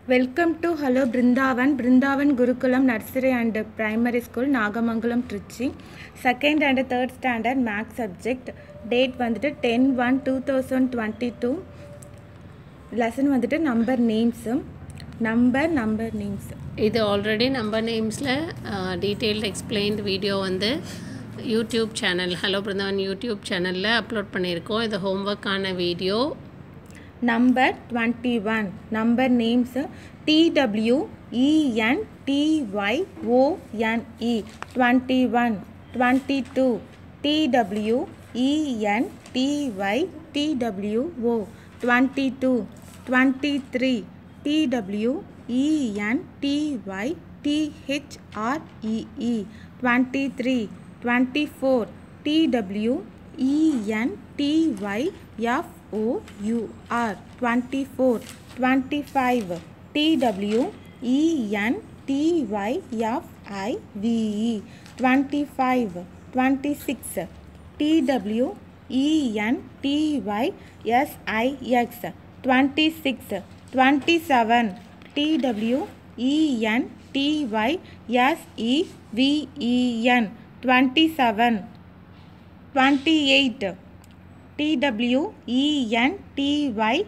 Welcome to Hello Brindavan, Brindavan Gurukulam Nursery and Primary School, Nagamangalam, Trichy. Second and third standard math subject. Date வந்துட்டு ten one two thousand twenty two lesson வந்துட்டு number names number number names இது already number நேம்ஸில் detailed explained video வந்து YouTube channel hello Brindavan YouTube சேனலில் upload பண்ணியிருக்கோம் இது ஹோம்ஒர்க்கான video number twenty one number names T W E N T Y O N E twenty one twenty two T W E N T Y T W O twenty two twenty three T W E N T Y T H R E E twenty three twenty four T W E N T Y F O U R twenty four twenty five T W E N T Y F I V E twenty five twenty six T W E N T Y S I X twenty six twenty seven T W E N T Y S E V E N twenty seven twenty eight T W E N T Y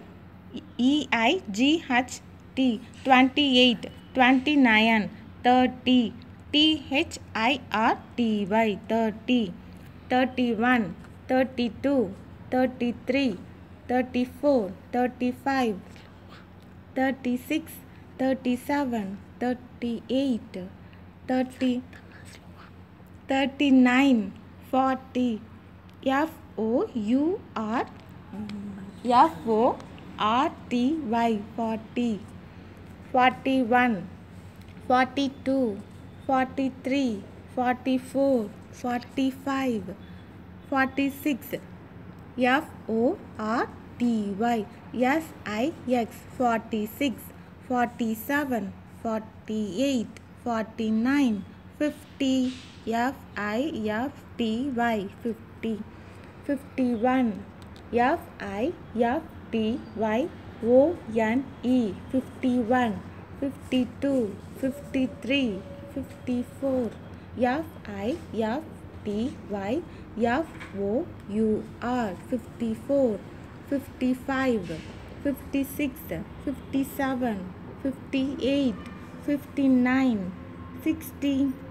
E I G H T twenty eight twenty nine thirty T H I R T Y thirty thirty one thirty two thirty three thirty four thirty five thirty six thirty seven thirty eight thirty thirty nine forty F O U R F O R T Y forty forty one forty two forty three forty four forty five forty six F O R T Y S I X forty six forty seven forty eight forty nine fifty F I F T Y fifty fifty one F I F T Y O N E fifty one fifty two fifty three fifty four F I F T Y F O U R fifty four fifty five fifty six fifty seven fifty eight fifty nine sixty